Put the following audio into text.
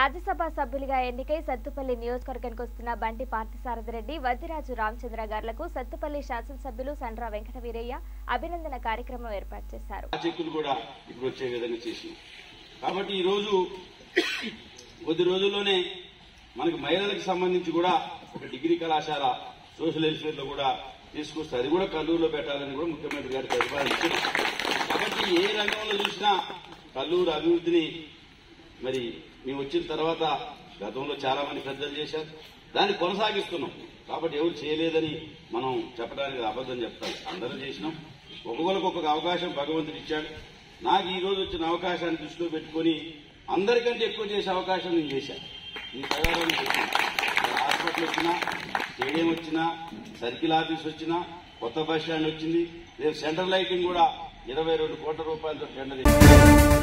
రాజ్యసభ సభ్యులుగా ఎన్నికై సత్తుపల్లి నియోజకవర్గానికి వస్తున్న బండి పార్థసారథిరెడ్డి వద్దిరాజు రామచంద్ర గార్లకు సత్తుపల్లి శాసనసభ్యులు సండ్ర వెంకట వీరయ్య అభినందన కార్యక్రమం ఏర్పాటు చేశారు ఆ చెక్కులు కూడా ఇప్పుడు వచ్చే విధంగా చేసినాం కాబట్టి ఈ రోజు కొద్ది రోజుల్లోనే మనకి మహిళలకు సంబంధించి కూడా ఒక డిగ్రీ కళాశాల సోషల్ వెల్ఫేర్ లో కూడా తీసుకొస్తే అది కూడా కల్లూరులో పెట్టాలని కూడా ముఖ్యమంత్రి గారు ప్రతిపాదించారు కాబట్టి ఏ రంగంలో చూసినా కల్లూరు అభివృద్ధిని మరి మేము వచ్చిన తర్వాత గతంలో చాలా మంది పెద్దలు చేశారు దాన్ని కొనసాగిస్తున్నాం కాబట్టి ఎవరు చేయలేదని మనం చెప్పడానికి అబద్ధం చెప్తాం అందరూ చేసినాం ఒక్కొక్కరికి ఒక్కొక్క అవకాశం భగవంతుడు ఇచ్చాడు నాకు ఈ రోజు వచ్చిన అవకాశాన్ని దృష్టిలో పెట్టుకొని అందరికంటే ఎక్కువ చేసే అవకాశం నేను చేశాను ఈ ప్రకారం చేశాను. మరి హాస్పిటల్ వచ్చినా స్టేడియం వచ్చినా సర్కిల్ ఆఫీస్ వచ్చినా కొత్త బస్ స్టాండ్ వచ్చింది రేపు సెంట్రల్ లైటింగ్ కూడా ఇరవై రెండు కోట్ల రూపాయలతో టెండర్ ఇచ్చింది